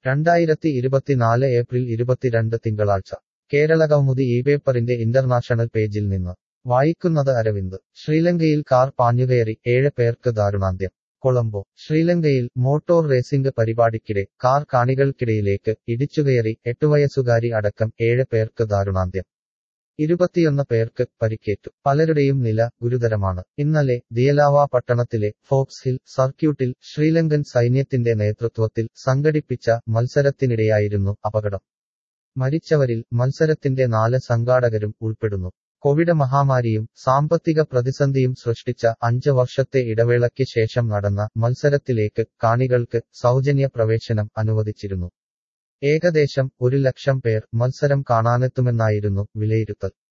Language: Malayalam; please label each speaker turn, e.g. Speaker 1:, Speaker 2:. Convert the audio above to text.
Speaker 1: രണ്ടായിരത്തി ഇരുപത്തിനാല് ഏപ്രിൽ ഇരുപത്തിരണ്ട് തിങ്കളാഴ്ച കേരള കൗമുദി ഈ പേപ്പറിന്റെ ഇന്റർനാഷണൽ പേജിൽ നിന്ന് വായിക്കുന്നത് അരവിന്ദ് ശ്രീലങ്കയിൽ കാർ പാഞ്ഞുകയറി ഏഴ് പേർക്ക് ദാരുണാന്ത്യം കൊളംബോ ശ്രീലങ്കയിൽ മോട്ടോർ റേസിംഗ് പരിപാടിക്കിടെ കാർ കാണികൾക്കിടയിലേക്ക് ഇടിച്ചുകയറി എട്ടുവയസ്സുകാരി അടക്കം ഏഴ് പേർക്ക് ദാരുണാന്ത്യം ഇരുപത്തിയൊന്ന് പേർക്ക് പരിക്കേറ്റു പലരുടെയും നില ഗുരുതരമാണ് ഇന്നലെ ദിയലാവ പട്ടണത്തിലെ ഫോക്സ് ഹിൽ സർക്യൂട്ടിൽ ശ്രീലങ്കൻ സൈന്യത്തിന്റെ നേതൃത്വത്തിൽ സംഘടിപ്പിച്ച മത്സരത്തിനിടെയായിരുന്നു അപകടം മരിച്ചവരിൽ മത്സരത്തിന്റെ നാല് സംഘാടകരും ഉൾപ്പെടുന്നു കോവിഡ് മഹാമാരിയും സാമ്പത്തിക പ്രതിസന്ധിയും സൃഷ്ടിച്ച അഞ്ച് വർഷത്തെ ഇടവേളയ്ക്ക് ശേഷം നടന്ന മത്സരത്തിലേക്ക് കാണികൾക്ക് സൗജന്യ പ്രവേശനം അനുവദിച്ചിരുന്നു ഏകദേശം ഒരു ലക്ഷം പേർ മത്സരം കാണാനെത്തുമെന്നായിരുന്നു വിലയിരുത്തൽ